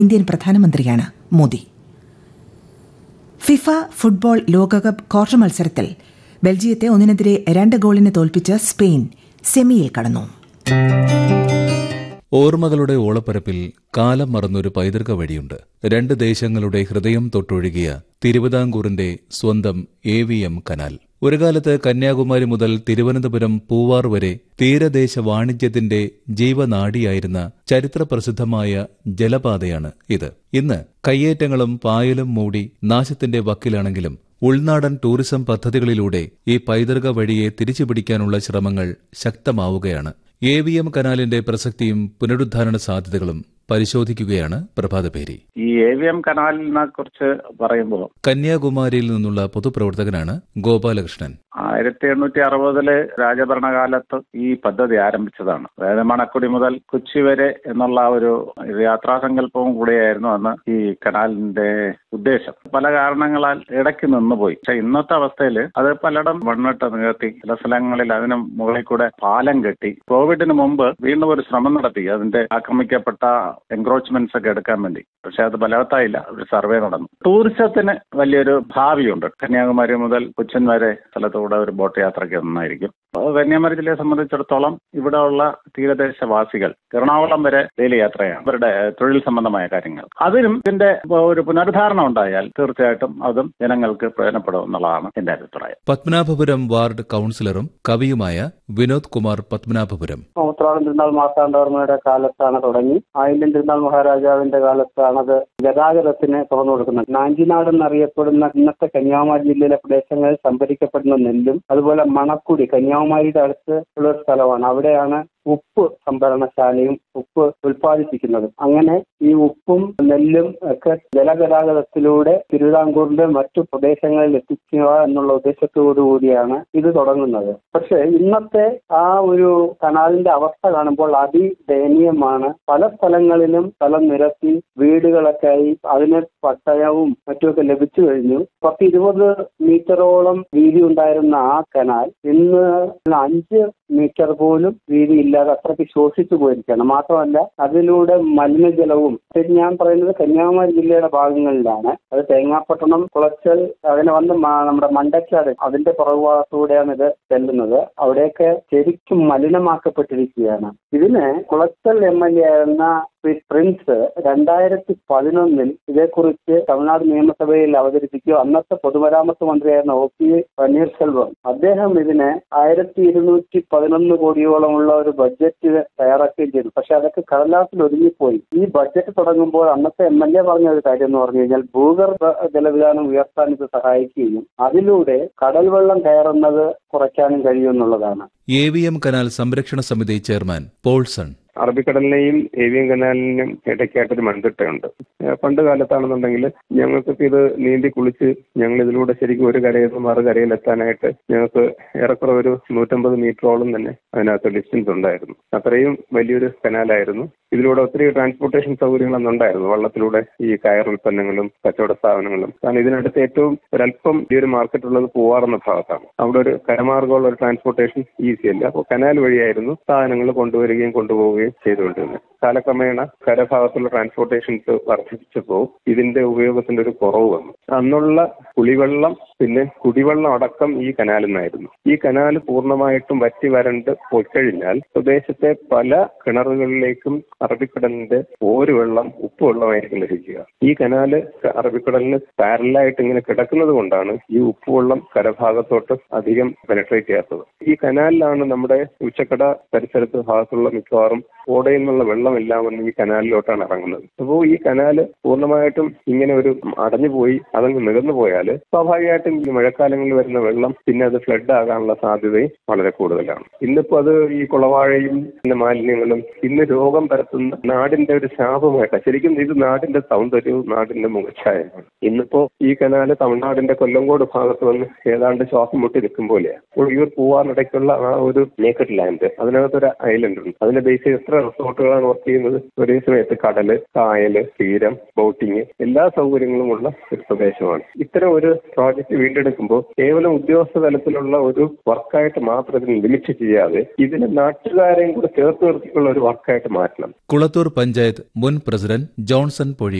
Indian പ്രധാനമന്ത്രിയാണ് Modi FIFA football ലോകകപ്പ് quarter മത്സരത്തിൽ ബെൽജിയത്തെ ഒന്നിനെതിരെ രണ്ട് ഗോളിന് തോൽപ്പിച്ച് സ്പെയിൻ സെമിയിൽ കടന്നു ഓർമ്മകളുടെ ഓളപ്പരപ്പിൽ കാലം മറന്നൊരു പൈതൃക വഴിയുണ്ട് രണ്ട് ദേശങ്ങളുടെ ഹൃദയം തൊട്ടൊഴുകിയ തിരുവിതാംകൂറിന്റെ സ്വന്തം എ വി എം കനാൽ ഒരു കാലത്ത് കന്യാകുമാരി മുതൽ തിരുവനന്തപുരം പൂവാർ വരെ തീരദേശ വാണിജ്യത്തിന്റെ ജീവനാഡിയായിരുന്ന ചരിത്രപ്രസിദ്ധമായ ജലപാതയാണ് ഇത് ഇന്ന് കയ്യേറ്റങ്ങളും പായലും മൂടി നാശത്തിന്റെ വക്കിലാണെങ്കിലും ഉൾനാടൻ ടൂറിസം പദ്ധതികളിലൂടെ ഈ പൈതൃക വഴിയെ തിരിച്ചുപിടിക്കാനുള്ള ശ്രമങ്ങൾ ശക്തമാവുകയാണ് എ വി എം കനാലിന്റെ പ്രസക്തിയും പുനരുദ്ധാരണ സാധ്യതകളും പരിശോധിക്കുകയാണ് പ്രഭാതപേരി ഈ എ വി എം കനാലിനെ കുറിച്ച് പറയുമ്പോൾ കന്യാകുമാരിയിൽ നിന്നുള്ള പൊതുപ്രവർത്തകനാണ് ഗോപാലകൃഷ്ണൻ ആയിരത്തി എണ്ണൂറ്റി അറുപതില് രാജഭരണകാലത്ത് ഈ പദ്ധതി ആരംഭിച്ചതാണ് അതായത് മണക്കുടി മുതൽ കൊച്ചി വരെ എന്നുള്ള ഒരു യാത്രാസങ്കല്പവും കൂടിയായിരുന്നു അന്ന് ഈ കനാലിന്റെ ഉദ്ദേശം പല കാരണങ്ങളാൽ ഇടയ്ക്ക് നിന്നുപോയി പക്ഷെ ഇന്നത്തെ അവസ്ഥയിൽ അത് പലയിടം മണ്ണിട്ട് നികത്തി ചില സ്ഥലങ്ങളിൽ അതിന് മുകളിൽ കൂടെ പാലം കെട്ടി കോവിഡിന് മുമ്പ് വീണ്ടും ഒരു ശ്രമം നടത്തി അതിന്റെ ആക്രമിക്കപ്പെട്ട എൻക്രോച്ച്മെന്റ്സ് ഒക്കെ എടുക്കാൻ വേണ്ടി പക്ഷെ അത് ഫലവത്തായില്ല ഒരു സർവേ നടന്നു ടൂറിസത്തിന് വലിയൊരു ഭാവിയുണ്ട് കന്യാകുമാരി മുതൽ കൊച്ചിൻ വരെ സ്ഥലത്തൂടെ ഒരു ബോട്ട് യാത്രയ്ക്ക് നന്നായിരിക്കും കന്യാകുമാരി ജില്ലയെ സംബന്ധിച്ചിടത്തോളം ഇവിടെ ഉള്ള തീരദേശവാസികൾ എറണാകുളം വരെ ഡെയിലി യാത്രയാണ് അവരുടെ തൊഴിൽ സംബന്ധമായ കാര്യങ്ങൾ അതിനും ഇതിന്റെ ഒരു പുനരുദ്ധാരണം ഉണ്ടായാൽ തീർച്ചയായിട്ടും അതും ജനങ്ങൾക്ക് പ്രയോജനപ്പെടും എന്നുള്ളതാണ് എന്റെ അഭിപ്രായം പത്മനാഭപുരം വാർഡ് കൌൺസിലറും കവിയുമായ വിനോദ് കുമാർ പത്മനാഭപുരം ഉത്രാടം തിരുനാൾ മാർത്താണ്ഡവർമ്മയുടെ കാലത്താണ് തുടങ്ങി ആയില്യം തിരുനാൾ മഹാരാജാവിന്റെ കാലത്താണ് അത് ഗതാഗതത്തിന് തുറന്നു കൊടുക്കുന്നത് നാഞ്ചിനാട് എന്നറിയപ്പെടുന്ന ഇന്നത്തെ കന്യാകുമാരി ജില്ലയിലെ പ്രദേശങ്ങളിൽ സംഭരിക്കപ്പെടുന്ന നെല്ലും അതുപോലെ മണക്കുടി കന്യാകുമാരിയുടെ അടുത്ത് ഉള്ള ഒരു സ്ഥലമാണ് അവിടെയാണ് ഉപ്പ് സംഭരണശാലയും ഉപ്പ് ഉൽപ്പാദിപ്പിക്കുന്നത് അങ്ങനെ ഈ ഉപ്പും നെല്ലും ഒക്കെ ജലഗതാഗതത്തിലൂടെ തിരുവിതാംകൂറിന്റെ മറ്റു പ്രദേശങ്ങളിൽ എത്തിക്കുക എന്നുള്ള ഉദ്ദേശത്തോടു കൂടിയാണ് ഇത് തുടങ്ങുന്നത് പക്ഷെ ഇന്നത്തെ ആ ഒരു കനാലിന്റെ അവസ്ഥ കാണുമ്പോൾ അതിദയനീയമാണ് പല സ്ഥലങ്ങളിലും സ്ഥലം നിരത്തി വീടുകളൊക്കെ ആയി അതിന് പട്ടയവും മറ്റുമൊക്കെ ലഭിച്ചു കഴിഞ്ഞു പത്ത് ഇരുപത് മീറ്ററോളം വീതി ഉണ്ടായിരുന്ന ആ കനാൽ ഇന്ന് അഞ്ച് മീറ്റർ പോലും വീതി ഇല്ലാതെ അത്രയ്ക്ക് ശോഷിച്ചു പോയിരിക്കുകയാണ് മാത്രമല്ല അതിലൂടെ മലിനജലവും ഇത് ഞാൻ പറയുന്നത് കന്യാകുമാരി ജില്ലയുടെ ഭാഗങ്ങളിലാണ് അത് തേങ്ങാപ്പട്ടണം കുളച്ചൽ അങ്ങനെ വന്ന് നമ്മുടെ മണ്ടക്കാട് അതിന്റെ പുറകുഭാഗത്തൂടെയാണ് ഇത് ചെല്ലുന്നത് അവിടെയൊക്കെ ശരിക്കും മലിനമാക്കപ്പെട്ടിരിക്കുകയാണ് ഇതിന് കുളച്ചൽ എം എൽ എ ആയിരുന്ന പ്രിൻസ് രണ്ടായിരത്തി പതിനൊന്നിൽ ഇതേക്കുറിച്ച് തമിഴ്നാട് നിയമസഭയിൽ അവതരിപ്പിക്കുകയോ അന്നത്തെ പൊതുമരാമത്ത് മന്ത്രിയായിരുന്ന ഒ പി പന്നീർസെൽവം അദ്ദേഹം ഇതിന് ആയിരത്തി ഇരുന്നൂറ്റി പതിനൊന്ന് കോടിയോളമുള്ള ഒരു ബഡ്ജറ്റ് തയ്യാറാക്കുകയും ചെയ്തു പക്ഷെ അതൊക്കെ കടലാസിൽ ഒതുങ്ങിപ്പോയി ഈ ബഡ്ജറ്റ് തുടങ്ങുമ്പോൾ അന്നത്തെ എം എൽ എ പറഞ്ഞ ഒരു കാര്യം എന്ന് പറഞ്ഞു കഴിഞ്ഞാൽ ഭൂഗർഭ ജലവിധാനം ഉയർത്താൻ ഇത് സഹായിക്കുകയും അതിലൂടെ കടൽ വെള്ളം കയറുന്നത് കുറയ്ക്കാനും കഴിയുമെന്നുള്ളതാണ് എ വി എം കനാൽ സംരക്ഷണ സമിതി ചെയർമാൻ പോൾസൺ അറബിക്കടലിനെയും ഏവിയൻ കനാലിനും ഇടയ്ക്കായിട്ടൊരു മൺതിട്ടയുണ്ട് പണ്ട് കാലത്താണെന്നുണ്ടെങ്കിൽ ഞങ്ങൾക്കൊക്കെ ഇത് നീന്തി കുളിച്ച് ഞങ്ങൾ ഇതിലൂടെ ശരിക്കും ഒരു കരയിൽ നിന്ന് മറു കരയിലെത്താനായിട്ട് ഞങ്ങൾക്ക് ഏറെക്കുറെ ഒരു നൂറ്റമ്പത് മീറ്ററോളം തന്നെ അതിനകത്ത് ഡിസ്റ്റൻസ് ഉണ്ടായിരുന്നു അത്രയും വലിയൊരു കനാലായിരുന്നു ഇതിലൂടെ ഒത്തിരി ട്രാൻസ്പോർട്ടേഷൻ സൗകര്യങ്ങളൊന്നും ഉണ്ടായിരുന്നു വള്ളത്തിലൂടെ ഈ കയർ ഉൽപ്പന്നങ്ങളും കച്ചവട സ്ഥാപനങ്ങളും കാരണം ഇതിനടുത്ത് ഏറ്റവും ഒരല്പം ഈ ഒരു മാർക്കറ്റ് ഉള്ളത് പൂവാറുന്ന ഭാഗത്താണ് അവിടെ ഒരു കരമാർഗമുള്ള ഒരു ട്രാൻസ്പോർട്ടേഷൻ ഈസി അല്ല അപ്പോൾ കനാൽ വഴിയായിരുന്നു സാധനങ്ങൾ കൊണ്ടുവരികയും കൊണ്ടുപോവുകയും ചെയ്തുകൊണ്ടിരുന്നത് കാലക്രമേണ കരഭാഗത്തുള്ള ട്രാൻസ്പോർട്ടേഷൻസ് വർദ്ധിപ്പിച്ചപ്പോൾ ഇതിന്റെ ഉപയോഗത്തിന്റെ ഒരു കുറവ് വന്നു അന്നുള്ള കുളിവെള്ളം പിന്നെ കുടിവെള്ളം അടക്കം ഈ കനാലിൽ നിന്നായിരുന്നു ഈ കനാൽ പൂർണ്ണമായിട്ടും വറ്റി വരണ്ട് പൊയ്ക്കഴിഞ്ഞാൽ പ്രദേശത്തെ പല കിണറുകളിലേക്കും അറബിക്കടലിന്റെ ഒരു വെള്ളം ഉപ്പ് വെള്ളമായിരിക്കും ലഭിക്കുക ഈ കനാല് അറബിക്കടലിന് പാരലായിട്ട് ഇങ്ങനെ കിടക്കുന്നത് കൊണ്ടാണ് ഈ ഉപ്പുവെള്ളം കരഭാഗത്തോട്ട് അധികം പെനട്രേറ്റ് ചെയ്യാത്തത് ഈ കനാലിലാണ് നമ്മുടെ ഉച്ചക്കട പരിസരത്ത് ഭാഗത്തുള്ള മിക്കവാറും ഓടയിൽ നിന്നുള്ള വെള്ളം എല്ലാം വന്ന് ഈ കനാലിലോട്ടാണ് ഇറങ്ങുന്നത് അപ്പോൾ ഈ കനാല് പൂർണ്ണമായിട്ടും ഇങ്ങനെ ഒരു അടഞ്ഞുപോയി അതങ്ങ് നികന്നു പോയാൽ സ്വാഭാവികമായിട്ടും ഈ മഴക്കാലങ്ങളിൽ വരുന്ന വെള്ളം പിന്നെ അത് ഫ്ലഡ് ആകാനുള്ള സാധ്യതയും വളരെ കൂടുതലാണ് ഇന്നിപ്പോ അത് ഈ കുളവാഴയും പിന്നെ മാലിന്യങ്ങളും ഇന്ന് രോഗം പരത്തുന്ന നാടിന്റെ ഒരു ശാപമായിട്ടാണ് ശരിക്കും ഇത് നാടിന്റെ സൗന്ദര്യവും നാടിന്റെ മുഖച്ഛായമാണ് ഇന്നിപ്പോ ഈ കനാല് തമിഴ്നാടിന്റെ കൊല്ലങ്കോട് ഭാഗത്ത് വന്ന് ഏതാണ്ട് ശ്വാസം മുട്ടി നിൽക്കും പോലെയാണ് ഒഴിയൂർ പൂവാറിനിടയ്ക്കുള്ള ആ ഒരു നേക്കഡ് ലാൻഡ് അതിനകത്തൊരു ഐലൻഡ് ഉണ്ട് അതിന്റെ ബേസ് എത്ര റിസോർട്ടുകളാണ് വർക്ക് ചെയ്യുന്നത് ഒരേ സമയത്ത് കടല് കായല് തീരം ബോട്ടിങ് എല്ലാ സൗകര്യങ്ങളുമുള്ള ഒരു പ്രദേശമാണ് ഇത്തരം ഒരു പ്രോജക്റ്റ് വീണ്ടെടുക്കുമ്പോൾ കേവലം ഉദ്യോഗസ്ഥ തലത്തിലുള്ള ഒരു വർക്കായിട്ട് മാത്രം ഇതിന് ലിമിറ്റ് ചെയ്യാതെ ഇതിനെ നാട്ടുകാരെയും കൂടെ ചേർത്ത് നിർത്തിയുള്ള ഒരു വർക്കായിട്ട് മാറ്റണം കുളത്തൂർ പഞ്ചായത്ത് മുൻ പ്രസിഡന്റ് ജോൺസൺ പൊഴി